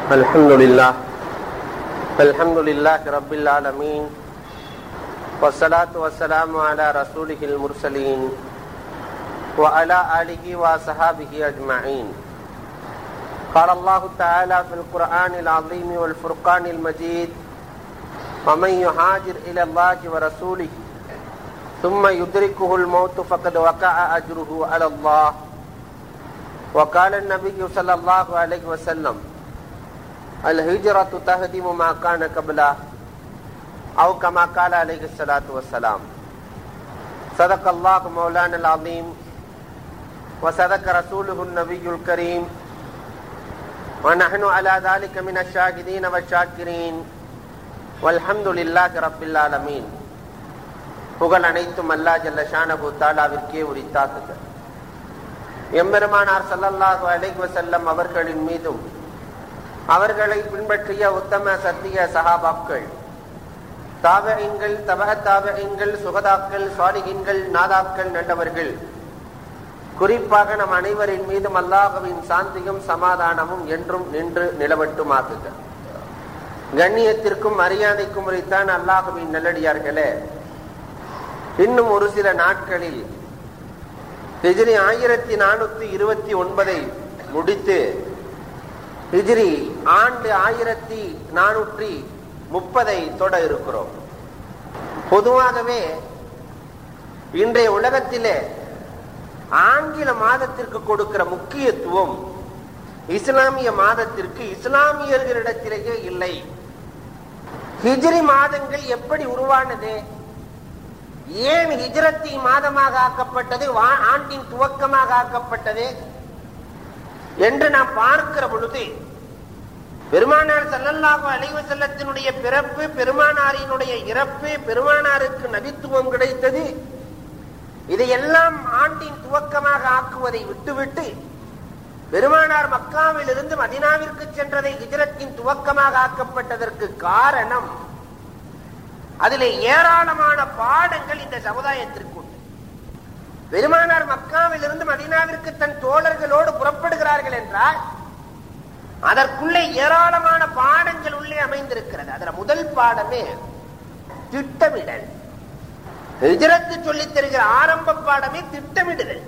الحمد لله الحمد لله رب العالمين والصلاة والسلام على رسوله المرسلين وعلى آله وصحابه أجمعين قال الله تعالى في القرآن العظيم والفرقان المجيد ومن يهاجر إلى الله ورسوله ثم يدركه الموت فقد وقع أجره على الله وقال النبي صلى الله عليه وسلم الهجرة تهدم ما كان قبله أو كما قال عليه الصلاة والسلام صدق الله مولانا العظيم وصدق رسوله النبي الكريم ونحن على ذلك من الشاهدين والشاكرين والحمد لله رب العالمين புகழ் அனைத்தும் அல்லா ஜல்ல ஷானபு தாலாவிற்கே உரித்தாக்குக எம்பெருமானார் சல்லல்லாஹு அலைஹி வஸல்லம் அவர்களின் மீதும் அவர்களை பின்பற்றிய உத்தம சத்திய சகாபாக்கள் தாவகங்கள் தபக தாவகங்கள் சுகதாக்கள் சுவாலிகின்கள் நாதாக்கள் நல்லவர்கள் குறிப்பாக நம் அனைவரின் மீதும் அல்லாஹுவின் சாந்தியும் சமாதானமும் என்றும் நின்று நிலவட்டுமாக்குக கண்ணியத்திற்கும் மரியாதைக்கும் உரித்தான் அல்லாஹுவின் நல்லடியார்களே இன்னும் ஒரு சில நாட்களில் ஹிஜ்ரி ஆயிரத்தி நானூத்தி இருபத்தி ஒன்பதை முடித்து ஹிஜ்ரி ஆண்டு ஆயிரத்தி நானூற்றி முப்பதை தொட இருக்கிறோம் பொதுவாகவே இன்றைய உலகத்திலே ஆங்கில மாதத்திற்கு கொடுக்கிற முக்கியத்துவம் இஸ்லாமிய மாதத்திற்கு இஸ்லாமியர்களிடத்திலேயே இல்லை ஹிஜ்ரி மாதங்கள் எப்படி உருவானது ஏன் ஹிஜ்ரத்தி மாதமாக ஆக்கப்பட்டது ஆண்டின் துவக்கமாக ஆக்கப்பட்டது என்று நாம் பார்க்கிற பொழுது பெருமானார் சல்லல்லாஹு அலைவ செல்லத்தினுடைய பிறப்பு பெருமானாரினுடைய இறப்பு பெருமானாருக்கு நபித்துவம் கிடைத்தது இதையெல்லாம் ஆண்டின் துவக்கமாக ஆக்குவதை விட்டுவிட்டு பெருமானார் மக்காவில் இருந்து மதினாவிற்கு சென்றதை ஹிஜரத்தின் துவக்கமாக ஆக்கப்பட்டதற்கு காரணம் அதிலே ஏராளமான பாடங்கள் இந்த சமுதாயத்திற்கு உண்டு பெருமானார் மக்காவில் இருந்து மதினாவிற்கு தன் தோழர்களோடு புறப்படுகிறார்கள் என்றால் அதற்குள்ளே ஏராளமான பாடங்கள் உள்ளே அமைந்திருக்கிறது அதுல முதல் பாடமே திட்டமிடல் ஹிஜரத்து சொல்லித் தருகிற ஆரம்ப பாடமே திட்டமிடுதல்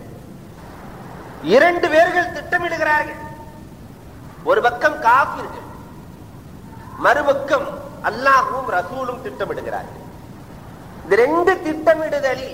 இரண்டு பேர்கள் திட்டமிடுகிறார்கள் ஒரு பக்கம் காப்பீர்கள் மறுபக்கம் அல்லாஹும் ரசூலும் திட்டமிடுகிறார்கள் இந்த ரெண்டு திட்டமிடுதலில்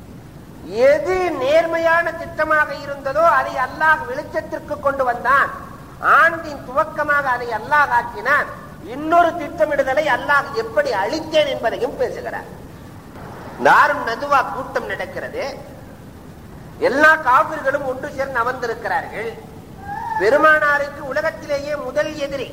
எது நேர்மையான திட்டமாக இருந்ததோ அதை அல்லாஹ் வெளிச்சத்திற்கு கொண்டு வந்தான் ஆண்டின் துவக்கமாக அதை அல்லாஹ் ஆக்கினான் இன்னொரு திட்டமிடுதலை அல்லாஹ் எப்படி அளித்தேன் என்பதையும் பேசுகிறார் தாரும் நதுவா கூட்டம் நடக்கிறது எல்லா காவிர்களும் ஒன்று சேர்ந்து அமர்ந்திருக்கிறார்கள் பெருமானாருக்கு உலகத்திலேயே முதல் எதிரி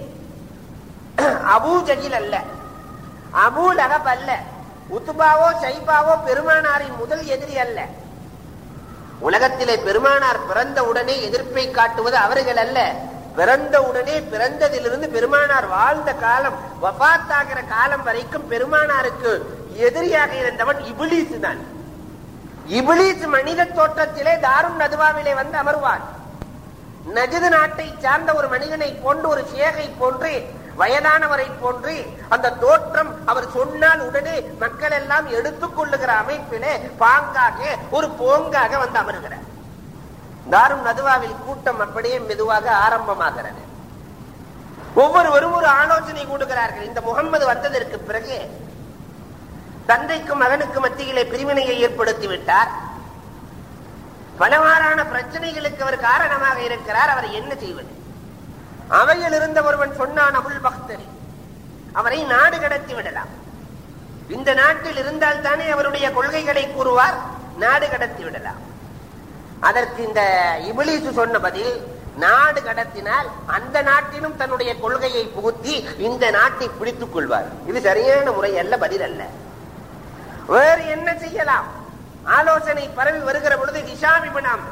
அபூ ஜகில் அல்ல அபூ லகப் அல்ல உத்துபாவோ சைபாவோ பெருமானாரின் முதல் எதிரி அல்ல உலகத்திலே பெருமானார் பிறந்த உடனே எதிர்ப்பை காட்டுவது அவர்கள் அல்ல பிறந்த உடனே பிறந்ததிலிருந்து பெருமானார் வாழ்ந்த காலம் வபாத்தாகிற காலம் வரைக்கும் பெருமானாருக்கு எதிரியாக இருந்தவன் இபிலீஸ் தான் இபிலீஸ் மனித தோற்றத்திலே தாரும் நதுவாவிலே வந்து அமர்வான் நஜது நாட்டை சார்ந்த ஒரு மனிதனை போன்று ஒரு சேகை போன்று வயதானவரை போன்று அந்த தோற்றம் அவர் சொன்னால் உடனே மக்கள் எல்லாம் எடுத்துக் கொள்ளுகிற அமைப்பிலே பாங்காக ஒரு போங்காக வந்து அமர்கிறார் தாரும் நதுவாவில் கூட்டம் அப்படியே மெதுவாக ஆரம்பமாகிறது ஒவ்வொருவரும் ஒரு ஆலோசனை கூடுகிறார்கள் இந்த முகம்மது வந்ததற்கு பிறகு தந்தைக்கும் மகனுக்கு மத்தியிலே பிரிவினையை ஏற்படுத்தி விட்டார் பலவாறான பிரச்சனைகளுக்கு அவர் காரணமாக இருக்கிறார் அவர் என்ன செய்வது அவையில் இருந்த ஒருவன் சொன்னான் அபுல் பக்தரி அவரை நாடு கடத்தி விடலாம் இந்த நாட்டில் இருந்தால் தானே அவருடைய கொள்கைகளை கூறுவார் நாடு கடத்தி விடலாம் அதற்கு இந்த இபிலிசு சொன்ன பதில் நாடு கடத்தினால் அந்த நாட்டிலும் தன்னுடைய கொள்கையை புகுத்தி இந்த நாட்டை பிடித்துக் கொள்வார் இது சரியான முறை அல்ல பதில் அல்ல வேறு என்ன செய்யலாம் ஆலோசனை பரவி வருகிற பொழுது ஹிஷாமிபனாம்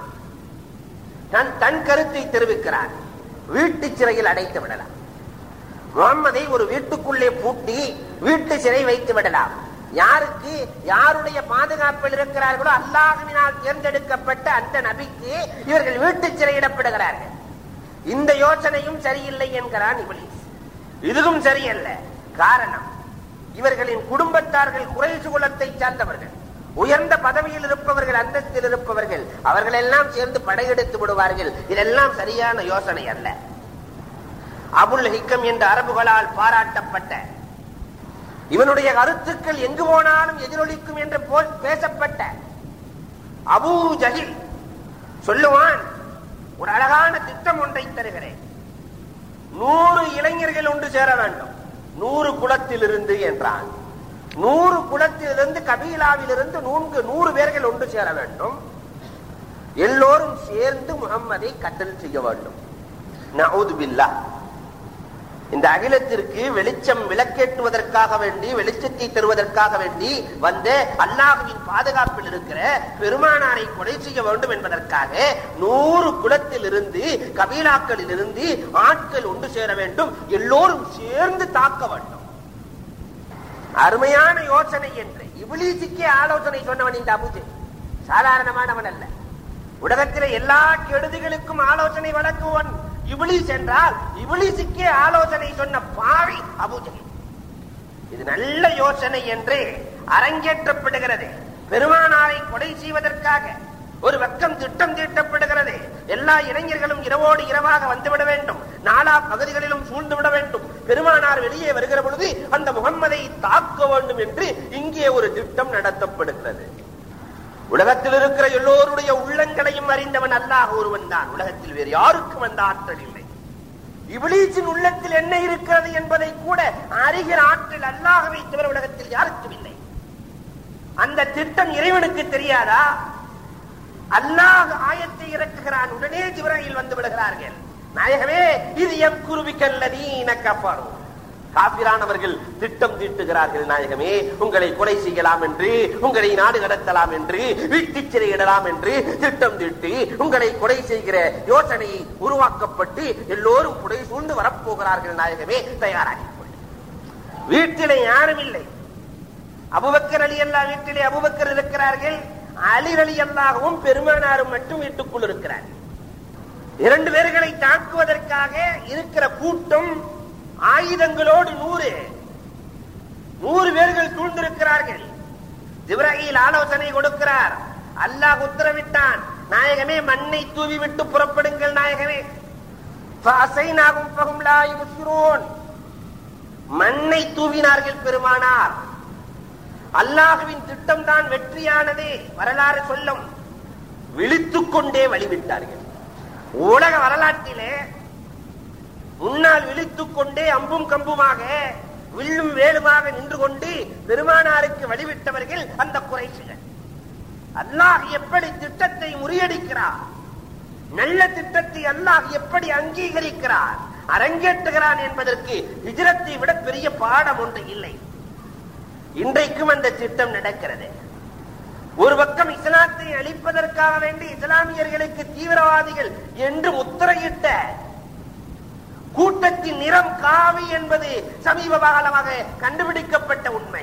தன் தன் கருத்தை தெரிவிக்கிறார் வீட்டு சிறையில் அடைத்து விடலாம் முகம்மதை ஒரு வீட்டுக்குள்ளே பூட்டி வீட்டு சிறை வைத்து விடலாம் யாருக்கு யாருடைய பாதுகாப்பில் இருக்கிறார்களோ அல்லாஹுவினால் தேர்ந்தெடுக்கப்பட்ட அந்த நபிக்கு இவர்கள் வீட்டு சிறையிடப்படுகிறார்கள் இந்த யோசனையும் சரியில்லை என்கிறான் இபிலிஸ் இதுவும் சரியல்ல காரணம் இவர்களின் குடும்பத்தார்கள் குறைசு குலத்தை சார்ந்தவர்கள் உயர்ந்த பதவியில் இருப்பவர்கள் அந்தஸ்தில் இருப்பவர்கள் அவர்கள் எல்லாம் சேர்ந்து படையெடுத்து விடுவார்கள் இதெல்லாம் சரியான யோசனை அல்ல அபுல் ஹிக்கம் என்ற அரபுகளால் பாராட்டப்பட்ட இவனுடைய கருத்துக்கள் எங்கு போனாலும் எதிரொலிக்கும் என்று போல் பேசப்பட்ட அபூ ஜஹில் சொல்லுவான் ஒரு அழகான திட்டம் ஒன்றை தருகிறேன் நூறு இளைஞர்கள் ஒன்று சேர வேண்டும் நூறு குலத்திலிருந்து என்றான் நூறு குலத்திலிருந்து கபீலாவிலிருந்து நூன்கு நூறு பேர்கள் ஒன்று சேர வேண்டும் எல்லோரும் சேர்ந்து முகம்மதை கட்டல் செய்ய வேண்டும் நவுது பில்லா இந்த அகிலத்திற்கு வெளிச்சம் விளக்கேற்றுவதற்காக வேண்டி வெளிச்சத்தை தருவதற்காக வேண்டி வந்து அல்லாஹுவின் பாதுகாப்பில் இருக்கிற பெருமானாரை கொலை செய்ய வேண்டும் என்பதற்காக நூறு குலத்தில் இருந்து கபீலாக்களில் இருந்து ஆட்கள் ஒன்று சேர வேண்டும் எல்லோரும் சேர்ந்து தாக்க வேண்டும் அருமையான யோசனை என்று இபிலீசுக்கே ஆலோசனை சொன்னவன் இந்த அபுஜை சாதாரணமானவன் அல்ல உலகத்திலே எல்லா கெடுதிகளுக்கும் ஆலோசனை வழங்குவன் இபிலிஸ் என்றால் இபிலிசுக்கே ஆலோசனை சொன்ன பாவி அபுஜை இது நல்ல யோசனை என்று அரங்கேற்றப்படுகிறது பெருமானாரை கொலை செய்வதற்காக ஒரு பக்கம் திட்டம் தீட்டப்படுகிறது எல்லா இளைஞர்களும் இரவோடு இரவாக வந்துவிட வேண்டும் நாலா பகுதிகளிலும் சூழ்ந்து விட வேண்டும் பெருமானார் வெளியே வருகிற பொழுது அந்த முகம்மதை தாக்க வேண்டும் என்று இங்கே ஒரு திட்டம் நடத்தப்படுகிறது உலகத்தில் இருக்கிற எல்லோருடைய உள்ளங்களையும் அறிந்தவன் அல்லாஹ் ஒருவன் தான் உலகத்தில் வேறு யாருக்கும் அந்த ஆற்றல் இல்லை இபிலீச்சின் உள்ளத்தில் என்ன இருக்கிறது என்பதை கூட அறிகிற ஆற்றல் அல்லாஹவை தவிர உலகத்தில் யாருக்கும் இல்லை அந்த திட்டம் இறைவனுக்கு தெரியாதா அல்லாஹ் ஆயத்தை இறக்குகிறான் உடனே ஜிப்ராயில் வந்து விடுகிறார்கள் நாயகமே இது எம் குருவிக்கல்லதீன கஃபரும் காபிரானவர்கள் திட்டம் தீட்டுகிறார்கள் நாயகமே உங்களை கொலை செய்யலாம் என்று உங்களை நாடு கடத்தலாம் என்று வீட்டு சிறையிடலாம் என்று திட்டம் தீட்டி உங்களை கொலை செய்கிற யோசனை உருவாக்கப்பட்டு எல்லோரும் புடை சூழ்ந்து வரப்போகிறார்கள் நாயகமே தயாராகிக் கொண்டு வீட்டிலே யாரும் இல்லை அபுபக்கர் அலி அல்லா வீட்டிலே அபுபக்கர் இருக்கிறார்கள் அலி அலி அல்லாகவும் பெருமானாரும் மட்டும் வீட்டுக்குள் இருக்கிறார்கள் இரண்டு பேர்களை தாக்குவதற்காக இருக்கிற கூட்டம் ஆயுதங்களோடு நூறு நூறு பேர்கள் சூழ்ந்திருக்கிறார்கள் ஜிப்ராஹில் ஆலோசனை கொடுக்கிறார் அல்லாஹ் உத்தரவிட்டான் நாயகமே மண்ணை தூவி விட்டு புறப்படுங்கள் நாயகமே ஃபஅசைனாகும் ஃபஹும் லா யுப்சிரூன். மண்ணை தூவினார்கள் பெருமானார் அல்லாஹுவின் திட்டம் தான் வெற்றியானதே வரலாறு சொல்லும் விழித்துக் கொண்டே வழிவிட்டார்கள் உலக வரலாற்றிலே முன்னால் விழித்துக் கொண்டே அம்பும் கம்புமாக வில்லும் வேலுமாக நின்று கொண்டு பெருமானாருக்கு வழிவிட்டவர்கள் அந்த குறைசிகள் அல்லாஹ் எப்படி திட்டத்தை முறியடிக்கிறார் நல்ல திட்டத்தை அல்லாஹ் எப்படி அங்கீகரிக்கிறார் அரங்கேற்றுகிறான் என்பதற்கு ஹிஜ்ரத்தை விட பெரிய பாடம் ஒன்று இல்லை இன்றைக்கும் அந்த திட்டம் நடக்கிறது ஒரு பக்கம் இஸ்லாத்தை அழிப்பதற்காக வேண்டி இஸ்லாமியர்களுக்கு தீவிரவாதிகள் என்று முத்திரையிட்ட கூட்டத்தின் நிறம் காவி என்பது சமீப காலமாக கண்டுபிடிக்கப்பட்ட உண்மை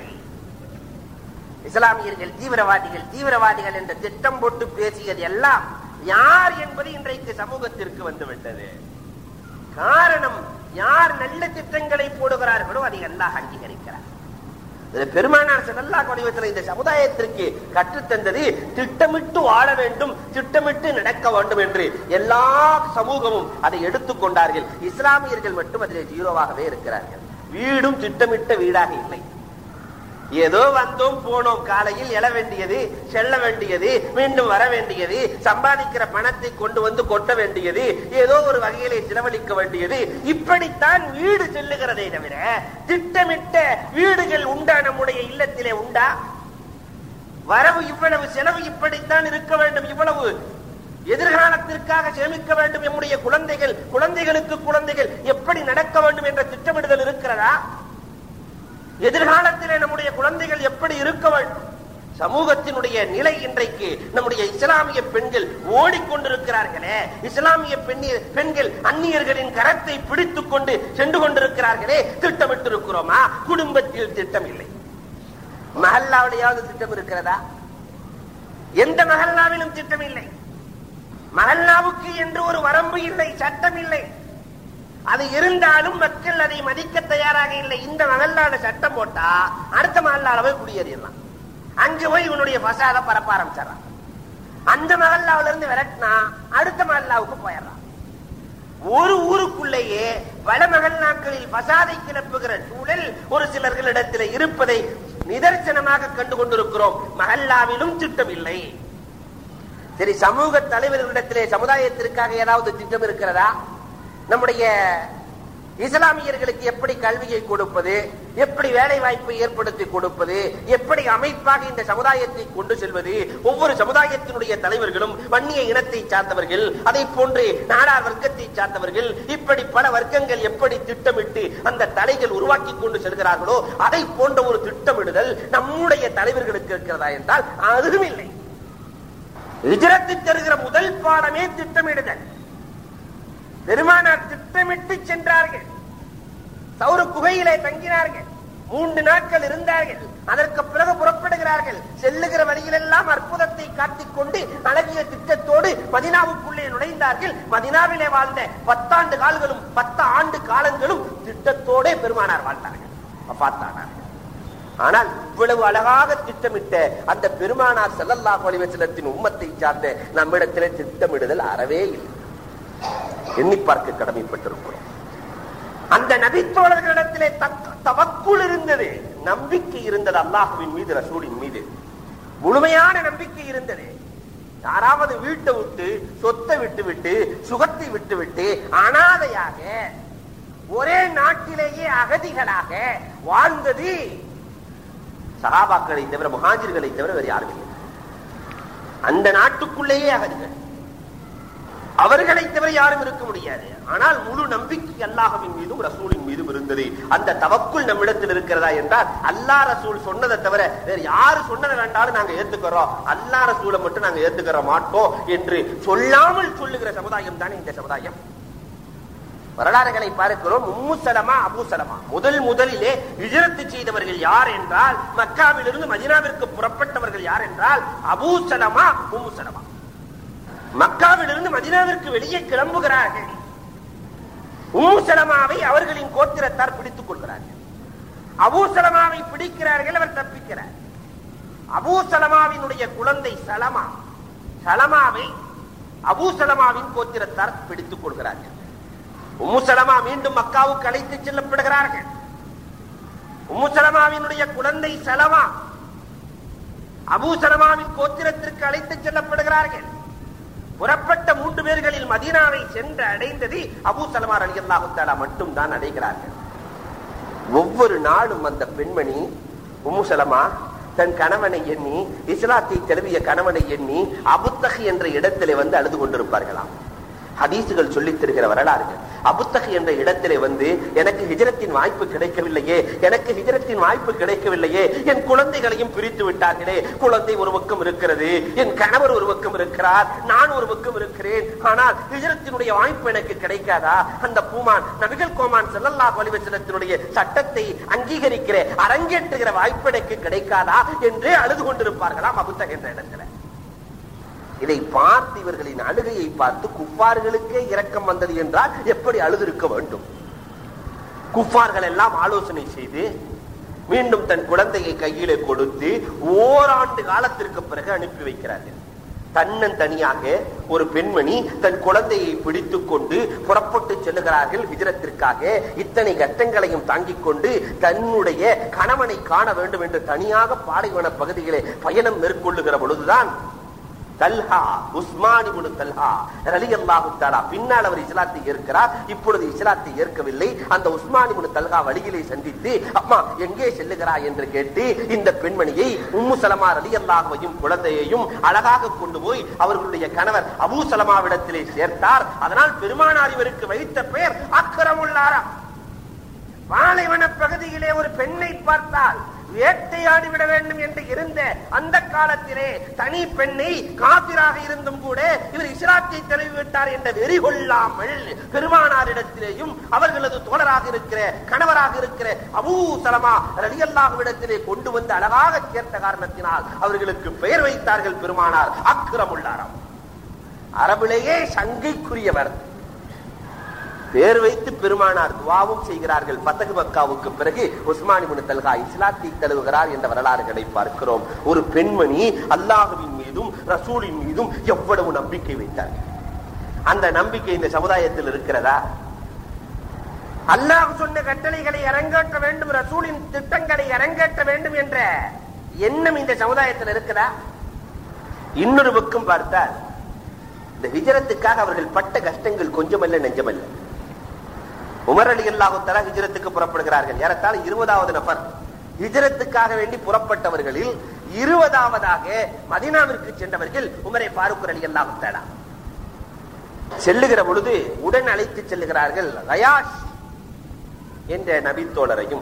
இஸ்லாமியர்கள் தீவிரவாதிகள் தீவிரவாதிகள் என்ற திட்டம் போட்டு பேசியது எல்லாம் யார் என்பது இன்றைக்கு சமூகத்திற்கு வந்துவிட்டது காரணம் யார் நல்ல திட்டங்களை போடுகிறார்களோ அதை அல்லாஹ் அங்கீகரிக்கிறார் இதுல பெருமானார் ஸல்லல்லாஹு அலைஹி வஸல்லம் இந்த சமுதாயத்திற்கு கற்றுத்தந்தது திட்டமிட்டு வாழ வேண்டும் திட்டமிட்டு நடக்க வேண்டும் என்று எல்லா சமூகமும் அதை எடுத்துக்கொண்டார்கள் இஸ்லாமியர்கள் மட்டும் அதிலே ஜீரோவாகவே இருக்கிறார்கள் வீடும் திட்டமிட்ட வீடாக இல்லை ஏதோ வந்தோம் போனோம் காலையில் எழ வேண்டியது செல்ல வேண்டியது மீண்டும் வர வேண்டியது சம்பாதிக்கிற பணத்தை கொண்டு வந்து கொட்ட வேண்டியது ஏதோ ஒரு வகையிலே செலவழிக்க வேண்டியது இப்படித்தான் வீடு செல்லுகிறதே தவிர திட்டமிட்ட வீடுகள் உண்டா நம்முடைய இல்லத்திலே உண்டா வரவு இவ்வளவு செலவு இப்படித்தான் இருக்க வேண்டும் இவ்வளவு எதிர்காலத்திற்காக சேமிக்க வேண்டும் நம்முடைய குழந்தைகள் குழந்தைகளுக்கு குழந்தைகள் எப்படி நடக்க வேண்டும் என்ற திட்டமிடுதல் இருக்கிறதா எதிர்காலத்திலே நம்முடைய குழந்தைகள் எப்படி இருக்க வேண்டும் சமூகத்தினுடைய நிலை இன்றைக்கு நம்முடைய இஸ்லாமிய பெண்கள் ஓடிக்கொண்டிருக்கிறார்களே இஸ்லாமிய பெண்ணி- பெண்கள் அந்நியர்களின் கரத்தை பிடித்துக் கொண்டு சென்று கொண்டிருக்கிறார்களே திட்டமிட்டு இருக்கிறோமா குடும்பத்தில் திட்டம் இல்லை மஹல்லாவிலேயாவது திட்டம் இருக்கிறதா எந்த மஹல்லாவிலும் திட்டம் இல்லை மஹல்லாவுக்கு என்று ஒரு வரம்பு இல்லை சட்டம் இல்லை அது இருந்தாலும் மக்கள் அதை மதிக்க தயாராக இல்லை இந்த மகல்லால சட்டம் போட்டா அடுத்த மகல்லால போய் குடியேறிடலாம் அங்க போய் இவனுடைய பசாத பரப்ப ஆரம்பிச்சிடறான் அந்த மகல்லாவில இருந்து விரட்டினா அடுத்த மகல்லாவுக்கு போயிடறான் ஒரு ஊருக்குள்ளேயே வடமகள் நாட்களில் பசாதை கிளப்புகிற சூழல் ஒரு சிலர்களிடத்தில் இருப்பதை நிதர்சனமாக கண்டு கொண்டிருக்கிறோம் மகல்லாவிலும் திட்டம் இல்லை சரி சமூக தலைவர்களிடத்திலே சமுதாயத்திற்காக ஏதாவது திட்டம் இருக்கிறதா நம்முடைய இஸ்லாமியர்களுக்கு எப்படி கல்வியை கொடுப்பது எப்படி வேலை வாய்ப்பை ஏற்படுத்தி கொடுப்பது எப்படி அமைப்பாக இந்த சமுதாயத்தை கொண்டு செல்வது ஒவ்வொரு சமுதாயத்தினுடைய தலைவர்களும் வன்னிய இனத்தை சார்ந்தவர்கள் அதை போன்று நாடார் வர்க்கத்தை சார்ந்தவர்கள் இப்படி பல வர்க்கங்கள் எப்படி திட்டமிட்டு அந்த தலைகள் உருவாக்கி கொண்டு செல்கிறார்களோ அதை போன்ற ஒரு திட்டமிடுதல் நம்முடைய தலைவர்களுக்கு இருக்கிறதா என்றால் அதுவும் இல்லை ஹிஜ்ரத்து தருகிற முதல் பாடமே திட்டமிடுதல் பெருமானார் திட்டமிட்டு சென்றார்கள் சௌர குகையிலே தங்கினார்கள் மூன்று நாட்கள் இருந்தார்கள் அதற்கு பிறகு புறப்படுகிறார்கள் செல்லுகிற வழியிலெல்லாம் அற்புதத்தை காட்டிக் கொண்டு அழகிய திட்டத்தோடு மதினாவுக்குள்ளே நுழைந்தார்கள் மதினாவிலே வாழ்ந்த பத்தாண்டு கால்களும் பத்து ஆண்டு காலங்களும் திட்டத்தோட பெருமானார் வாழ்ந்தார்கள் பார்த்தானார்கள் ஆனால் இவ்வளவு அழகாக திட்டமிட்ட அந்த பெருமானார் செல்லல்லாஹு அலைஹி வஸல்லத்தின் உம்மத்தை சார்ந்த நம்மிடத்திலே திட்டமிடுதல் அறவே இல்லை எண்ணி பார்க்க கடமைப்பட்டிருக்கிறோம் அந்த நபித்தோழர்களிடத்திலே தவக்குள் இருந்தது நம்பிக்கை இருந்தது அல்லாஹுவின் மீது ரசூலின் மீது முழுமையான நம்பிக்கை இருந்தது யாராவது வீட்டை விட்டு சொத்தை விட்டு விட்டு சுகத்தை விட்டு விட்டு அனாதையாக ஒரே நாட்டிலேயே அகதிகளாக வாழ்ந்தது சகாபாக்களை தவிர முகாஜிர்களை தவிர வேறு யாரும் இல்லை அந்த நாட்டுக்குள்ளேயே அகதிகள் அவர்களை தவிர யாரும் இருக்க முடியாது ஆனால் முழு நம்பிக்கை அல்லாஹவின் மீதும் ரசூலின் மீதும் இருந்தது அந்த தவக்குள் நம்மிடத்தில் இருக்கிறதா என்றால் அல்லா ரசூல் சொன்னதை தவிர வேறு யாரு சொன்னதை வேண்டாலும் நாங்க ஏத்துக்கிறோம் அல்லா ரசூலை மட்டும் நாங்க ஏத்துக்கிற மாட்டோம் என்று சொல்லாமல் சொல்லுகிற சமுதாயம் தானே இந்த சமுதாயம் வரலாறுகளை பார்க்கிறோம் உம்மு சலமா அபு சலமா முதல் முதலிலே விஜரத்து செய்தவர்கள் யார் என்றால் மக்காவிலிருந்து மதினாவிற்கு புறப்பட்டவர்கள் யார் என்றால் அபு சலமா உம்மு சலமா மக்காவிலிருந்து மதினாவிற்கு வெளியே கிளம்புகிறார்கள் உம்மு சலமாவை அவர்களின் கோத்திரத்தார் பிடித்துக் கொள்கிறார்கள் அபூ சலமாவை பிடிக்கிறார்கள் அவர் தப்பிக்கிறார் அபூ சலமாவினுடைய குழந்தை சலமா சலமாவை அபூ சலமாவின் கோத்திரத்தார் பிடித்துக் கொள்கிறார்கள் உம்மு சலமா மீண்டும் மக்காவுக்கு அழைத்து செல்லப்படுகிறார்கள் உம்மு சலமாவினுடைய குழந்தை சலமா அபூ சலமாவின் கோத்திரத்திற்கு அழைத்து செல்லப்படுகிறார்கள் புறப்பட்ட மூன்று பேர்களில் மதீனாவை சென்று அடைந்தது அபூ சலமா அலி அல்லாஹு மட்டும் தான் அடைகிறார்கள் ஒவ்வொரு நாளும் அந்த பெண்மணி உம்மு சலமா தன் கணவனை எண்ணி இஸ்லாத்தை தழுவிய கணவனை எண்ணி அபுத்தகி என்ற இடத்திலே வந்து அழுது கொண்டிருப்பார்களாம் ஹதீசுகள் சொல்லித் தருகிற வரலாறுகள் அபுத்தகி என்ற இடத்திலே வந்து எனக்கு ஹிஜரத்தின் வாய்ப்பு கிடைக்கவில்லையே எனக்கு ஹிஜரத்தின் வாய்ப்பு கிடைக்கவில்லையே என் குழந்தைகளையும் பிரித்து விட்டார்களே குழந்தை ஒரு பக்கம் இருக்கிறது என் கணவர் ஒரு பக்கம் இருக்கிறார் நான் ஒரு பக்கம் இருக்கிறேன் ஆனால் ஹிஜரத்தினுடைய வாய்ப்பு எனக்கு கிடைக்காதா அந்த பூமான் நபிகள் கோமான் செல்லல்லா வலிவசனத்தினுடைய சட்டத்தை அங்கீகரிக்கிற அரங்கேற்றுகிற வாய்ப்பு எனக்கு கிடைக்காதா என்று அழுது கொண்டிருப்பார்களாம் அபுத்தக என்ற இடத்துல இதை பார்த்து இவர்களின் அழுகையை பார்த்து குப்பார்களுக்கே இரக்கம் வந்தது என்றால் எப்படி அழுதிருக்க வேண்டும் குப்பார்கள் எல்லாம் ஆலோசனை செய்து மீண்டும் தன் குழந்தையை கையிலே கொடுத்து ஓராண்டு காலத்திற்கு பிறகு அனுப்பி வைக்கிறார்கள் தன்னன் தனியாக ஒரு பெண்மணி தன் குழந்தையை பிடித்துக் கொண்டு புறப்பட்டு செல்லுகிறார்கள் விஜரத்திற்காக இத்தனை கஷ்டங்களையும் தாங்கிக் கொண்டு தன்னுடைய கணவனை காண வேண்டும் என்று தனியாக பாலைவன பகுதிகளை பயணம் மேற்கொள்ளுகிற பொழுதுதான் தல்ஹா உஸ்மானி முனு தல்ஹா ரலி அல்லாஹு தாலா பின்னால் அவர் இஸ்லாத்தை ஏற்கிறார் இப்பொழுது இஸ்லாத்தை ஏற்கவில்லை அந்த உஸ்மானி முனு தல்ஹா வழியிலே சந்தித்து அம்மா எங்கே செல்லுகிறாய் என்று கேட்டு இந்த பெண்மணியை உம்மு சலமா ரலி அல்லாஹுவையும் குழந்தையையும் அழகாக கொண்டு போய் அவர்களுடைய கணவர் அபூ சலமாவிடத்திலே சேர்த்தார் அதனால் பெருமானார் இவருக்கு வைத்த பெயர் அக்கரமுள்ளாரா பாலைவன பகுதியிலே ஒரு பெண்ணை பார்த்தால் வேட்டையாடி விட வேண்டும் என்று இருந்த அந்த காலத்திலே தனி பெண்ணை காபிராக இருந்தும் கூட இவர் இஸ்லாத்தை தெரிவித்தார் என்ற வெறி கொள்ளாமல் பெருமானாரிடத்திலேயும் அவர்களது தோழராக இருக்கிற கணவராக இருக்கிற அபூ சலமா ரலியல்லாஹுவிடத்திலே கொண்டு வந்து அழகாக சேர்த்த காரணத்தினால் அவர்களுக்கு பெயர் வைத்தார்கள் பெருமானார் அக்கிரமுள்ளாரம் அரபிலேயே சங்கைக்குரியவர் பேர் வைத்து பெருமானார் துவாவும் செய்கிறார்கள் பத்தகு மக்காவுக்கு பிறகு உஸ்மானி முன் தல்கா இஸ்லாத்தை தழுவுகிறார் என்ற வரலாறுகளை பார்க்கிறோம் ஒரு பெண்மணி அல்லாஹுவின் மீதும் ரசூலின் மீதும் எவ்வளவு நம்பிக்கை வைத்தார்கள் அந்த நம்பிக்கை இந்த சமுதாயத்தில் இருக்கிறதா அல்லாஹ் சொன்ன கட்டளைகளை அரங்கேற்ற வேண்டும் ரசூலின் திட்டங்களை அரங்கேற்ற வேண்டும் என்ற எண்ணம் இந்த சமுதாயத்தில் இருக்குதா இன்னொரு பக்கம் பார்த்தால் இந்த ஹிஜரத்துக்காக அவர்கள் பட்ட கஷ்டங்கள் கொஞ்சமல்ல நெஞ்சமல்ல உமர் அலி அல்லாஹுத்தலா ஹிஜரத்துக்கு புறப்படுகிறார்கள் ஏறத்தாழ இருபதாவது நபர் ஹிஜரத்துக்காக வேண்டி புறப்பட்டவர்களில் இருபதாவதாக மதினாவிற்கு சென்றவர்கள் உமரை பாருக்குர் அலி அல்லாஹுத்தலா செல்லுகிற பொழுது உடன் அழைத்து செல்லுகிறார்கள் ரயாஷ் என்ற நபித்தோழரையும்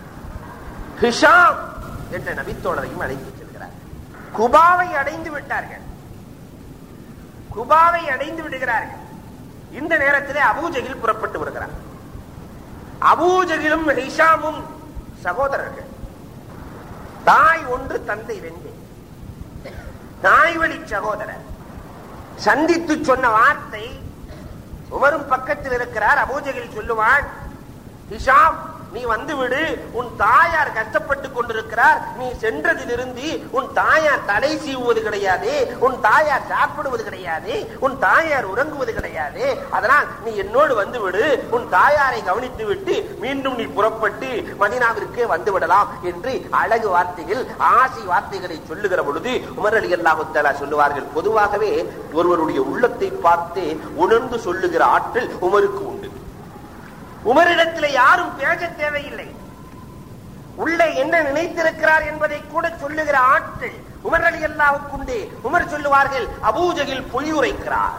ஹிஷாம் என்ற நபித்தோழரையும் அழைத்து செல்கிறார் குபாவை அடைந்து விட்டார்கள் குபாவை அடைந்து விடுகிறார்கள் இந்த நேரத்திலே அபூஜகில் புறப்பட்டு வருகிறார் அபூஜகிலும் ஹிஷாமும் சகோதரர்கள் தாய் ஒன்று தந்தை ரெண்டு தாய் வழி சகோதரர் சந்தித்து சொன்ன வார்த்தை உமரும் பக்கத்தில் இருக்கிறார் அபூஜகில் சொல்லுவான் ஹிஷாம் நீ வந்து விடு உன் தாயார் கஷ்டப்பட்டு கொண்டிருக்கிறார் நீ சென்றதிலிருந்து உன் தாயார் தலை சீவுவது கிடையாது உன் தாயார் சாப்பிடுவது கிடையாது உன் தாயார் உறங்குவது கிடையாது அதனால் நீ என்னோடு வந்து விடு உன் தாயாரை கவனித்து விட்டு மீண்டும் நீ புறப்பட்டு மதினாவிற்கே வந்து விடலாம் என்று அழகு வார்த்தைகள் ஆசை வார்த்தைகளை சொல்லுகிற பொழுது உமர் அலி அல்லாஹுத்தலா சொல்லுவார்கள் பொதுவாகவே ஒருவருடைய உள்ளத்தை பார்த்து உணர்ந்து சொல்லுகிற ஆற்றல் உமருக்கு உண்டு உமரிடத்தில் யாரும் பேச தேவையில்லை உள்ளே என்ன நினைத்திருக்கிறார் என்பதை கூட சொல்லுகிற ஆட்கள் உமர் அலி அல்லாவுக்குண்டே உமர் சொல்லுவார்கள் அபூஜகில் பொய் உரைக்கிறார்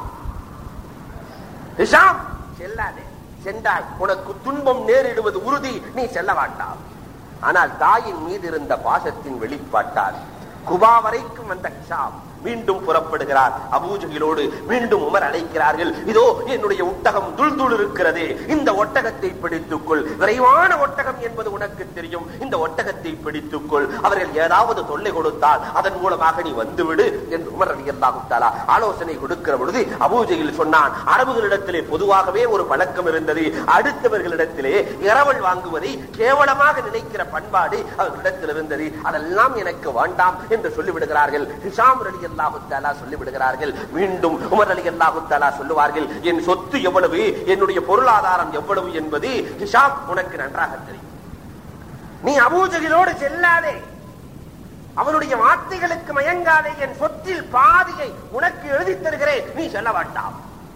ஹிஷாம் செல்லாதே சென்றால் உனக்கு துன்பம் நேரிடுவது உறுதி நீ செல்ல வேண்டாம் ஆனால் தாயின் மீது இருந்த பாசத்தின் வெளிப்பாட்டால் குபா வரைக்கும் வந்த ஹிஷாம் மீண்டும் புறப்படுகிறார் அபூஜகிலோடு மீண்டும் உமர் அழைக்கிறார்கள் இதோ என்னுடைய ஒட்டகம் துள் துள் இருக்கிறது இந்த ஒட்டகத்தை பிடித்துக்கொள் விரைவான ஒட்டகம் என்பது உனக்கு தெரியும் இந்த ஒட்டகத்தை பிடித்துக்கொள் அவர்கள் ஏதாவது தொல்லை கொடுத்தால் அதன் மூலமாக நீ வந்துவிடு என்று உமர் அலி அல்லாஹுத்தாலா ஆலோசனை கொடுக்கிற பொழுது அபூஜகில் சொன்னான் அரபுகளிடத்திலே பொதுவாகவே ஒரு பழக்கம் இருந்தது அடுத்தவர்களிடத்திலே இரவல் வாங்குவதை கேவலமாக நினைக்கிற பண்பாடு அவர்களிடத்தில் இருந்தது அதெல்லாம் எனக்கு வேண்டாம் என்று சொல்லிவிடுகிறார்கள் ஹிஷாம் அலி அல்லாஹு தாலா சொல்லிவிடுகிறார்கள் மீண்டும் உமர் அலி அல்லாஹு தாலா சொல்லுவார்கள் என் சொத்து எவ்வளவு என்னுடைய பொருளாதாரம் எவ்வளவு என்பது ஹிஷாம் உனக்கு நன்றாக தெரியும் நீ அபூஜகிலோடு செல்லாதே அவனுடைய வார்த்தைகளுக்கு மயங்காதே என் சொத்தில் பாதியை உனக்கு எழுதி தருகிறேன் நீ செல்ல வேண்டாம்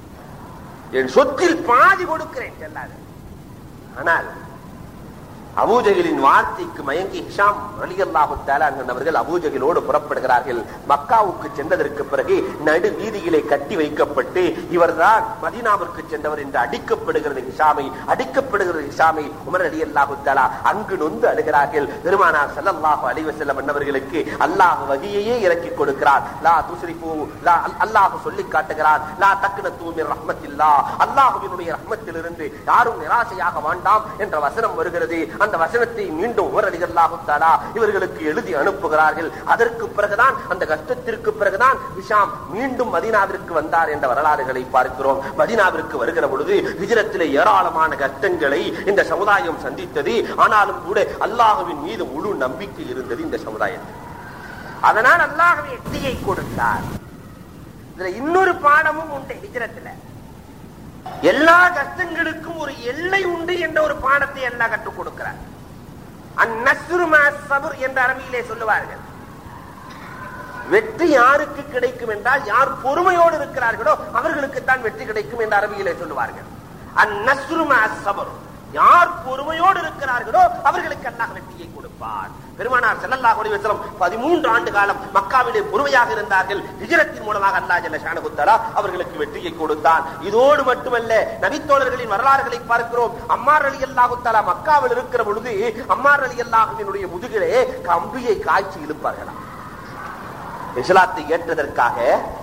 என் சொத்தில் பாதி கொடுக்கிறேன் செல்லாதே ஆனால் அபூஜகிலின் வார்த்தைக்கு மயங்கி ஹிஷாம் அலி அல்லாஹு அவர்கள் அபூஜகிலோடு புறப்படுகிறார்கள் மக்காவுக்கு சென்றதற்கு பிறகு நடு வீதியிலே கட்டி வைக்கப்பட்டு இவர்தான் மதீனாவிற்கு சென்றவர் என்று அடிக்கப்படுகிறது ஹிஷாமை அடிக்கப்படுகிறது ஹிஷாமை உமர் அலி அல்லாஹு தாலா அங்கு நொந்து அழுகிறார்கள் பெருமானார் ஸல்லல்லாஹு அலைஹி வஸல்லம் அன்னவர்களுக்கு அல்லாஹ் வகியையே இறக்கி கொடுக்கிறார் லா துஸ்ரிஃபு லா அல்லாஹ் சொல்லி காட்டுகிறார் லா தக்னது மின் ரஹ்மத்தில்லா அல்லாஹ்வினுடைய ரஹ்மத்திலிருந்து யாரும் நிராசையாக வேண்டாம் என்ற வசனம் வருகிறது அந்த வசனத்தை மீண்டும் உமர் அலி அல்லாஹு தாலா இவர்களுக்கு எழுதி அனுப்புகிறார்கள் அதற்கு பிறகுதான் அந்த கஷ்டத்திற்கு பிறகுதான் ஹிஷாம் மீண்டும் மதீனாவிற்கு வந்தார் என்ற வரலாறுகளை பார்க்கிறோம் மதீனாவிற்கு வருகிற பொழுது ஹிஜ்ரத்திலே ஏராளமான கஷ்டங்களை இந்த சமுதாயம் சந்தித்தது ஆனாலும் கூட அல்லாஹுவின் மீது முழு நம்பிக்கை இருந்தது இந்த சமுதாயத்தில் அதனால் அல்லாஹுவை எட்டியை கொடுத்தார் இதுல இன்னொரு பாடமும் உண்டு ஹிஜ்ரத்துல எல்லா கஷ்டங்களுக்கும் ஒரு எல்லை உண்டு என்ற ஒரு பாடத்தை எல்லாம் கற்றுக் கொடுக்கிறார் அந்நஸ்ரு சபுர் என்ற அரபியிலே சொல்லுவார்கள் வெற்றி யாருக்கு கிடைக்கும் என்றால் யார் பொறுமையோடு இருக்கிறார்களோ அவர்களுக்கு தான் வெற்றி கிடைக்கும் என்ற அரபியிலே சொல்லுவார்கள் அந்நஸ்ரு சபுர் யார் பொறுமையோடு இருக்கிறார்களோ அவர்களுக்கு அல்லாஹ் வெற்றியை கொடுப்பார் பெருமானார் ஸல்லல்லாஹு அலைஹி வஸல்லம் 13 ஆண்டு காலம் மக்காவிலே பொறுமையாக இருந்தார்கள் ஹிஜ்ரத்தின் மூலமாக அல்லாஹ் ஜல்ல ஷானஹு தஆலா அவர்களுக்கு வெற்றியை கொடுத்தான் இதோடு மட்டுமல்ல நபித்தோழர்களின் வரலாறுகளை பார்க்கிறோம் அம்மார் ரலியல்லாஹு தஆலா மக்காவில் இருக்கிற பொழுது அம்மார் ரலியல்லாஹுவினுடைய முதுகிலே கம்பியை காய்ச்சி இழுப்பார்களாம் இஸ்லாத்தை ஏற்றதற்காக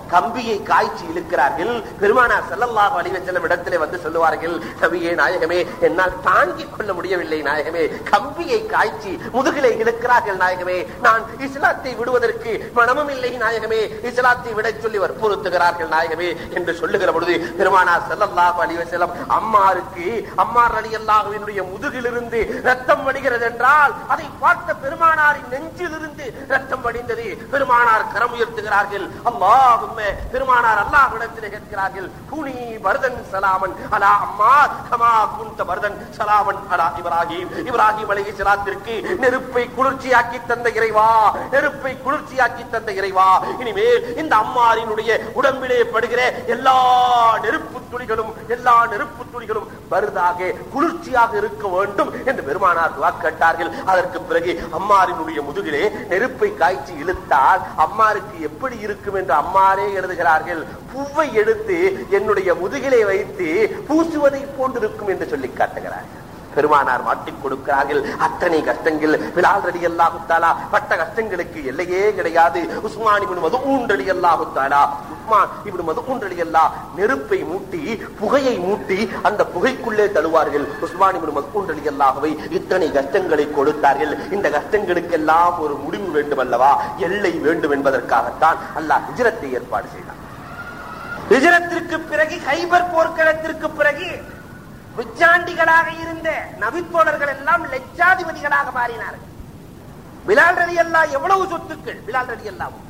கம்பியை காய்ச்சி இழுக்கிறார்கள் பெருமானார் ஸல்லல்லாஹு அலைஹி வஸல்லம் இடத்திலே வந்து சொல்லுவார்கள் நபியே நாயகமே என்னால் தாங்கிக் கொள்ள முடியவில்லை நாயகமே கம்பியை காய்ச்சி முதுகிலே இழுக்கிறார்கள் நாயகமே நான் இஸ்லாத்தை விடுவதற்கு மனமும் இல்லை நாயகமே இஸ்லாத்தை விடச் சொல்லி வற்புறுத்துகிறார்கள் நாயகமே என்று சொல்லுகிற பொழுது பெருமானார் ஸல்லல்லாஹு அலைஹி வஸல்லம் அம்மாருக்கு அம்மார் ரலியல்லாஹுவினுடைய முதுகிலிருந்து ரத்தம் வடிகிறது என்றால் அதை பார்த்த பெருமானாரின் நெஞ்சிலிருந்து ரத்தம் வடிந்தது பெருமானார் கரம் உயர்த்துகிறார்கள் அல்லாஹும்ம பெருமானார் அல்லாஹ்விடத்தில் கேட்கிறார்கள் குனி பர்தன் சலாமன் அலா அம்மா கமா குந்த பர்தன் சலாமன் அலா இப்ராஹிம் இப்ராஹிம் அலைஹிஸ்ஸலாத்திற்கு நெருப்பை குளிர்ச்சியாக்கி தந்த இறைவா நெருப்பை குளிர்ச்சியாக்கி தந்த இறைவா இனிமேல் இந்த அம்மாரினுடைய உடம்பிலே படுகிற எல்லா நெருப்பு துளிகளும் எல்லா நெருப்பு துளிகளும் பருதாக குளிர்ச்சியாக இருக்க வேண்டும் என்று பெருமானார் துவா கேட்டார்கள் அதற்கு பிறகு அம்மாரினுடைய முதுகிலே நெருப்பை காய்ச்சி இழுத்தால் அம்மாருக்கு எப்படி இருக்கும் என்று அம்மாரே எழுதுகிறார்கள் பூவை எடுத்து என்னுடைய முதுகிலே வைத்து பூசுவதை போன்றிருக்கும் என்று சொல்லி காட்டுகிறார்கள் பெருமானார் மாட்டிக் கொடுக்கிறார்கள் அத்தனை கஷ்டங்கள் விலால் ரடி அல்லாஹுத்தாலா பட்ட கஷ்டங்களுக்கு எல்லையே கிடையாது உஸ்மான் இப்னு மதுஊன் ரடி அல்லாஹுத்தாலா உஸ்மான் இப்னு மதுஊன் ரடி அல்லா நெருப்பை மூட்டி புகையை மூட்டி அந்த புகைக்குள்ளே தழுவார்கள் உஸ்மான் இப்னு மதுஊன் ரடி அல்லாஹுவை இத்தனை கஷ்டங்களை கொடுத்தார்கள் இந்த கஷ்டங்களுக்கெல்லாம் ஒரு முடிவு வேண்டும் அல்லவா எல்லை வேண்டும் என்பதற்காகத்தான் அல்லாஹ் ஹிஜ்ரத்தை ஏற்பாடு செய்தார் ஹிஜ்ரத்திற்கு பிறகு கைபர் போர்க்களத்திற்கு பிறகு விச்சாண்டிகளாக இருந்த நபித்தோழர்கள் எல்லாம் லட்சாதிபதிகளாக மாறினார்கள் பிலால் ரலி அல்லா எவ்வளவு சொத்துக்கள் பிலால் ரலி அல்லாவும்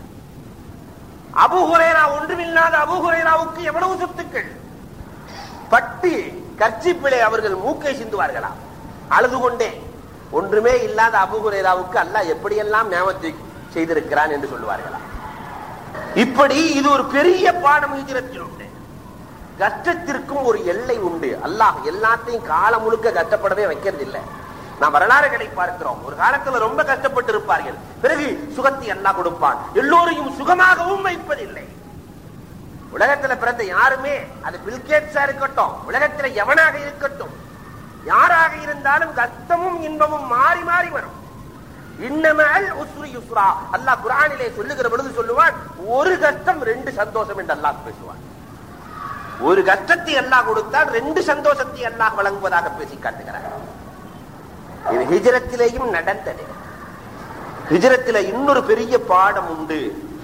அபு ஹுரேரா ஒன்றுமில்லாத அபு ஹுரேராவுக்கு எவ்வளவு சொத்துக்கள் பட்டு கர்ச்சிப்பிலே அவர்கள் மூக்கை சிந்துவார்களா அழுது கொண்டே ஒன்றுமே இல்லாத அபு ஹுரேராவுக்கு அல்லாஹ் எப்படியெல்லாம் ஞாபகத்தை செய்திருக்கிறான் என்று சொல்லுவார்களா இப்படி இது ஒரு பெரிய பாடம் ஹிஜ்ரத்தில் உண்டு கஷ்டத்திற்கும் ஒரு எல்லை உண்டு அல்லாஹ் எல்லாத்தையும் காலம் முழுக்க கஷ்டப்படவே வைக்கிறது இல்லை நாம் வரலாறுகளை பார்க்கிறோம் ஒரு காலத்துல ரொம்ப கஷ்டப்பட்டு இருப்பார்கள் பிறகு சுகத்தை அல்லாஹ் கொடுப்பான் எல்லோரையும் சுகமாகவும் வைப்பதில்லை உலகத்துல பிறந்த யாருமே அது பில்கேட்ஸா இருக்கட்டும் உலகத்துல எவனாக இருக்கட்டும் யாராக இருந்தாலும் கஷ்டமும் இன்பமும் மாறி மாறி வரும் இன்னமல் உஸ்ரி யுஸ்ரா அல்லாஹ் குர்ஆனிலே சொல்லுகிற பொழுது சொல்லுவான் ஒரு கஷ்டம் ரெண்டு சந்தோஷம் என்று அல்லாஹ் பேசுவான் ஒரு கஷ்டத்தை அல்லாஹ் கொடுத்தால் ரெண்டு சந்தோஷத்தை அல்லாஹ் வழங்குவதாக பேசி காட்டுகிறார் இது ஹிஜரத்திலேயும் நடந்தது ஹிஜரத்தில இன்னொரு பெரிய பாடம் உண்டு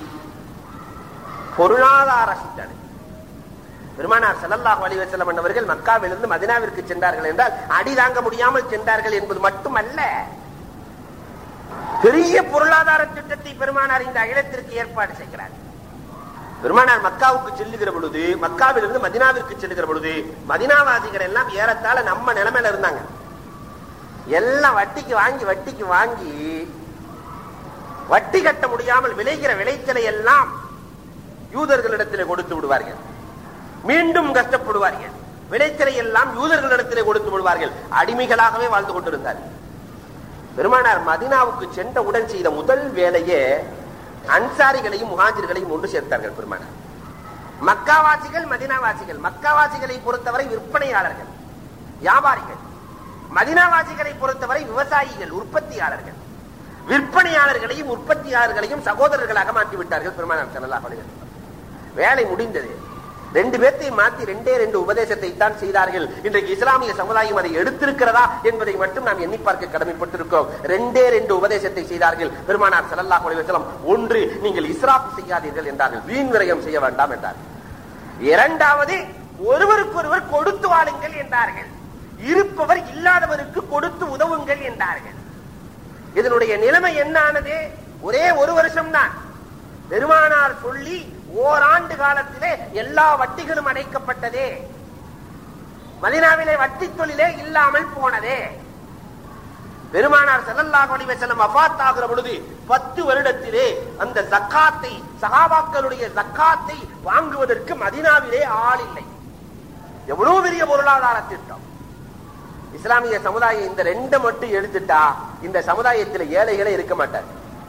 பொருளாதார சிந்தனை பெருமானார் ஸல்லல்லாஹு அலைஹி வஸல்லம் என்பவர்கள் மக்காவிலிருந்து மதினாவிற்கு சென்றார்கள் என்றால் அடி தாங்க முடியாமல் சென்றார்கள் என்பது மட்டுமல்ல பெரிய பொருளாதார திட்டத்தை பெருமானார் இந்த அகிலத்திற்கு ஏற்பாடு செய்கிறார் பெருமானார் மக்காவுக்கு செல்லுகிற பொழுது மக்காவிலிருந்து மதினாவிற்கு செல்லுகிற பொழுது மதினாவாசிகள் எல்லாம் ஏறத்தாழ நம்ம நிலைமையில இருந்தாங்க எல்லாம் வட்டிக்கு வாங்கி வட்டிக்கு வாங்கி வட்டி கட்ட முடியாமல் விளைகிற விளைச்சலை எல்லாம் யூதர்களிடத்திலே கொடுத்து விடுவார்கள் மீண்டும் கஷ்டப்படுவார்கள் விளைச்சலை எல்லாம் யூதர்களிடத்திலே கொடுத்து விடுவார்கள் அடிமைகளாகவே வாழ்ந்து கொண்டிருந்தார்கள் பெருமானார் மதினாவுக்கு சென்றவுடன் செய்த முதல் வேலையே அன்சாரிகளையும் முஹாஜிர்களையும் ஒன்று சேர்த்தார்கள் பெருமானார் மக்காவாசிகள் மதினாவாசிகள் மக்காவாசிகளை பொறுத்தவரை விற்பனையாளர்கள் வியாபாரிகள் மதினாவாசிகளை பொறுத்தவரை விவசாயிகள் உற்பத்தியாளர்கள் விற்பனையாளர்களையும் உற்பத்தியாளர்களையும் சகோதரர்களாக மாற்றி விட்டார்கள் பெருமானார் ஸல்லல்லாஹு அலைஹி வஸல்லம் வேலை முடிந்தது ரெண்டு பேர்த்தையும் மாத்தி ரெண்டே ரெண்டு உபதேசத்தை தான் செய்தார்கள் இன்றைக்கு இஸ்லாமிய சமுதாயம் அதை எடுத்திருக்கிறதா என்பதை மட்டும் நாம் எண்ணி பார்க்க கடமைப்பட்டிருக்கிறோம் ரெண்டே ரெண்டு உபதேசத்தை செய்தார்கள் பெருமானார் ஸல்லல்லாஹு அலைஹி வஸல்லம் ஒன்று நீங்கள் இஸ்ராப் செய்யாதீர்கள் என்றார்கள் வீண் விரயம் செய்ய வேண்டாம் என்றார்கள் இரண்டாவது ஒருவருக்கொருவர் கொடுத்து வாழுங்கள் என்றார்கள் இருப்பவர் இல்லாதவருக்கு கொடுத்து உதவுங்கள் என்றார்கள் இதனுடைய நிலைமை என்ன ஆனது ஒரே ஒரு வருஷம் தான் பெருமானார் சொல்லி ஓராண்டு காலத்திலே எல்லா வட்டிகளும் அடைக்கப்பட்டதே மதினாவிலே வட்டி தொழிலே இல்லாமல் போனதே பெருமானார் ஸல்லல்லாஹு அலைஹி வஸல்லம் வஃபாத் ஆகிற பொழுது பத்து வருடத்திலே அந்த ஜக்காத்தை சஹாபாக்களுடைய ஜக்காத்தை வாங்குவதற்கு மதினாவிலே ஆள் இல்லை எவ்வளவு பெரிய பொருளாதார திட்டம் இஸ்லாமிய சமுதாயம் இந்த ரெண்டை மட்டும் எடுத்துட்டா இந்த சமுதாயத்தில் ஏழைகளே இருக்க மாட்டார்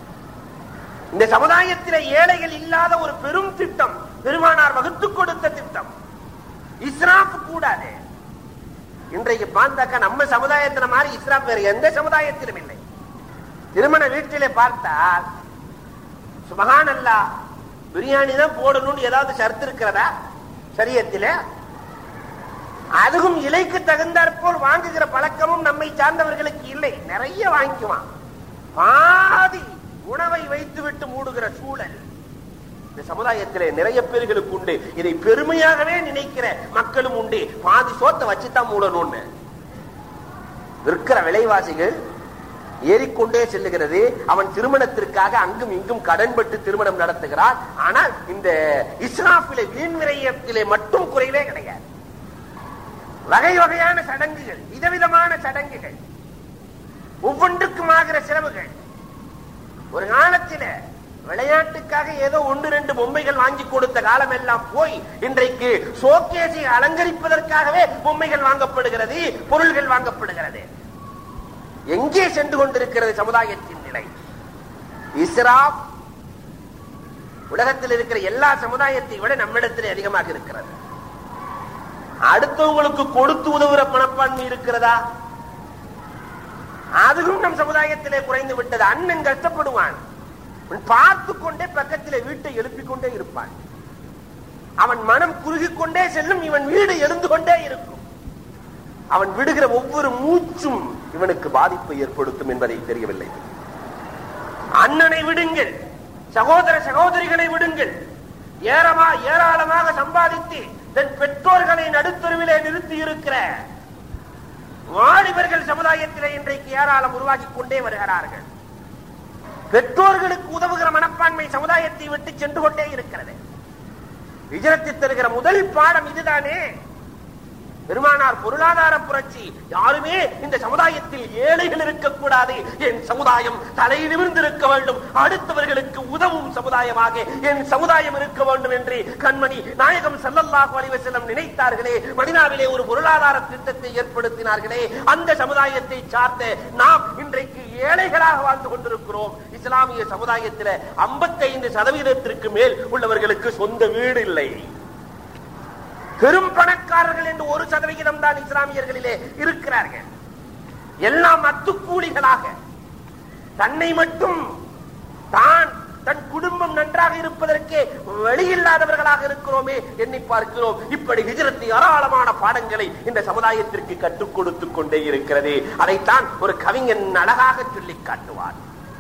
இந்த சமுதாயத்தில் ஏழைகள் இல்லாத ஒரு பெரும் திட்டம் பெருமானார் வகுத்து கொடுத்த திட்டம் இஸ்ராப் கூடாது இன்றைக்கு பார்த்தாக்கா நம்ம சமுதாயத்துல மாதிரி இஸ்ராப் வேற எந்த சமுதாயத்திலும் இல்லை திருமண வீட்டிலே பார்த்தால் சுபகான் அல்லா பிரியாணி தான் போடணும்னு ஏதாவது சர்த்து இருக்கிறதா சரியத்திலே அதுவும் இலைக்கு தகுந்தாற்போல் வாங்குகிற பழக்கமும் நம்மை சார்ந்தவர்களுக்கு இல்லை நிறைய வாங்கிக்குவான் பாதி உணவை வைத்துவிட்டு மூடுகிற சூழல் இந்த சமுதாயத்திலே நிறைய பேர்களுக்கு உண்டு இதை பெருமையாகவே நினைக்கிற மக்களும் உண்டு பாதி சோத்தை வச்சுதான் மூடணும்னு விற்கிற விலைவாசிகள் ஏறிக்கொண்டே செல்லுகிறது அவன் திருமணத்திற்காக அங்கும் இங்கும் கடன்பட்டு திருமணம் நடத்துகிறான் ஆனால் இந்த இஸ்ராஃபிலே வீண் விரயத்திலே மட்டும் குறைவே கிடையாது வகை வகையான சடங்குகள் விதவிதமான சடங்குகள் ஒவ்வொன்றுக்கும் ஆகிற செலவுகள் ஒரு காலத்தில விளையாட்டுக்காக ஏதோ ஒன்று ரெண்டு பொம்மைகள் வாங்கி கொடுத்த காலம் எல்லாம் போய் இன்றைக்கு சோகேஜை அலங்கரிப்பதற்காகவே பொம்மைகள் வாங்கப்படுகிறது பொருள்கள் வாங்கப்படுகிறது எங்கே சென்று கொண்டிருக்கிறது சமுதாயத்தின் நிலை இஸ்ராப் உலகத்தில் இருக்கிற எல்லா சமுதாயத்தை விட நம்மிடத்தில் அதிகமாக இருக்கிறது அடுத்தவங்களுக்கு கொடுத்து உதவுற மனப்பான்மை இருக்கிறதா அதுவும் நம் சமுதாயத்திலே குறைந்து விட்டது அண்ணன் கஷ்டப்படுவான் பார்த்து கொண்டே பக்கத்திலே வீட்டை எழுப்பிக் கொண்டே இருப்பான் அவன் மனம் குறுகிக் கொண்டே செல்லும் இவன் வீடு எழுந்து கொண்டே இருக்கும் அவன் விடுகிற ஒவ்வொரு மூச்சும் இவனுக்கு பாதிப்பை ஏற்படுத்தும் என்பதை தெரியவில்லை அண்ணனை விடுங்கள் சகோதர சகோதரிகளை விடுங்கள் ஏறமா ஏராளமாக சம்பாதித்து தன் பெற்றோர்களை நடுத்தருவிலே நிறுத்தி இருக்கிற வாலிபர்கள் சமுதாயத்திலே இன்றைக்கு ஏராளம் உருவாக்கி கொண்டே வருகிறார்கள் பெற்றோர்களுக்கு உதவுகிற மனப்பான்மை சமுதாயத்தை விட்டு சென்று கொண்டே இருக்கிறது விஜயத்தை தருகிற முதல் பாடம் இதுதானே பெருமானார் பொருளாதார புரட்சி யாருமே இந்த சமுதாயத்தில் ஏழைகள் இருக்கக்கூடாது என் சமுதாயம் தலை நிமிர்ந்து இருக்க வேண்டும் அடுத்தவர்களுக்கு உதவும் சமுதாயமாக என் சமுதாயம் இருக்க வேண்டும் என்று கண்மணி நாயகம் செல்லல்லாஹு அலைஹி செல்லம் நினைத்தார்களே மதினாவிலே ஒரு பொருளாதார திட்டத்தை ஏற்படுத்தினார்களே அந்த சமுதாயத்தை சார்ந்த நாம் இன்றைக்கு ஏழைகளாக வாழ்ந்து கொண்டிருக்கிறோம் இஸ்லாமிய சமுதாயத்தில் ஐம்பத்தைந்து சதவீதத்திற்கு மேல் உள்ளவர்களுக்கு சொந்த வீடு இல்லை பெரும் பணக்காரர்கள் என்று ஒரு சதவிகிதம் தான் இஸ்லாமியர்களிலே இருக்கிறார்கள் எல்லாம் அத்துக்கூலிகளாக தன்னை மட்டும் தான் தன் குடும்பம் நன்றாக இருப்பதற்கே வழியில்லாதவர்களாக இருக்கிறோமே எண்ணி பார்க்கிறோம் இப்படி ஹிஜரத்தை ஏராளமான பாடங்களை இந்த சமுதாயத்திற்கு கற்றுக் கொடுத்துக் கொண்டே இருக்கிறது அதைத்தான் ஒரு கவிஞன் அழகாக சொல்லி காட்டுவார்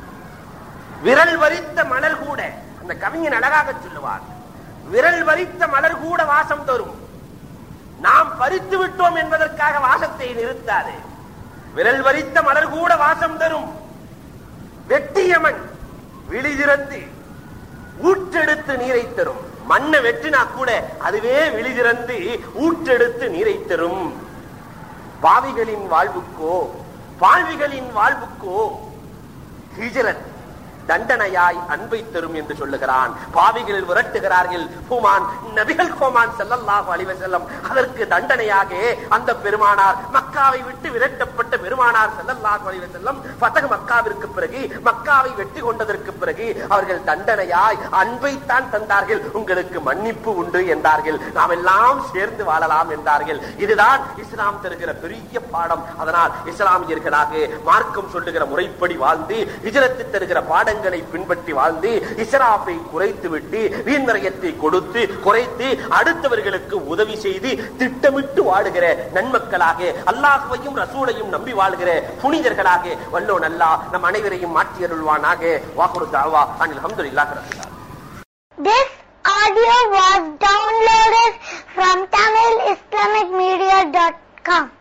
விரல் வரித்த மலர் கூட அந்த கவிஞன் அழகாக சொல்லுவார் விரல் வரித்த மலர் கூட வாசம் தரும் நாம் பறித்து விட்டோம் என்பதற்காக வாசத்தை நிறுத்தாது விரல் வரித்த மலர் கூட வாசம் தரும் வெட்டியமன் விழிதிறந்து ஊற்றெடுத்து நீரை தரும் மண்ணை வெட்டினா கூட அதுவே விழிதிறந்து ஊற்றெடுத்து நீரை தரும் பாவிகளின் வாழ்வுக்கோ பாவிகளின் வாழ்வுக்கோ ஹிஜரத் தண்டனையாய் அன்பை தரும் என்று சொல்லுகிறான் பாவிகள் விரட்டுகிறார்கள் ஹுமான் நபிகள் கோமான் செல்லல்லாஹு அழிவ செல்லம் அதற்கு தண்டனையாக அந்த பெருமானார் மக்காவை விட்டு விரட்டப்பட்ட பெருமானார் செல்லல்லாஹு அழிவ செல்லம் பதக மக்காவிற்கு பிறகு மக்காவை வெட்டி கொண்டதற்கு பிறகு அவர்கள் தண்டனையாய் அன்பைத்தான் தந்தார்கள் உங்களுக்கு மன்னிப்பு உண்டு என்றார்கள் நாம் எல்லாம் சேர்ந்து வாழலாம் என்றார்கள் இதுதான் இஸ்லாம் தருகிற பெரிய பாடம் அதனால் இஸ்லாமியர்களாக மார்க்கம் சொல்லுகிற முறைப்படி வாழ்ந்து இஜரத்து தருகிற பாடங்கள் பாடங்களை பின்பற்றி வாழ்ந்து இஸ்ராஃபை குறைத்து விட்டு வீண்வரையத்தை கொடுத்து குறைத்து அடுத்தவர்களுக்கு உதவி செய்து திட்டமிட்டு வாழுகிற நன்மக்களாக அல்லாஹுவையும் ரசூலையும் நம்பி வாழ்கிற புனிதர்களாக வல்லோ நல்லா நம் அனைவரையும் மாற்றியருள்வானாக வாக்குறு தாவா Anil அஹமதுல்லாஹ் ரபில்லா This audio was downloaded from TamilIslamicMedia.com.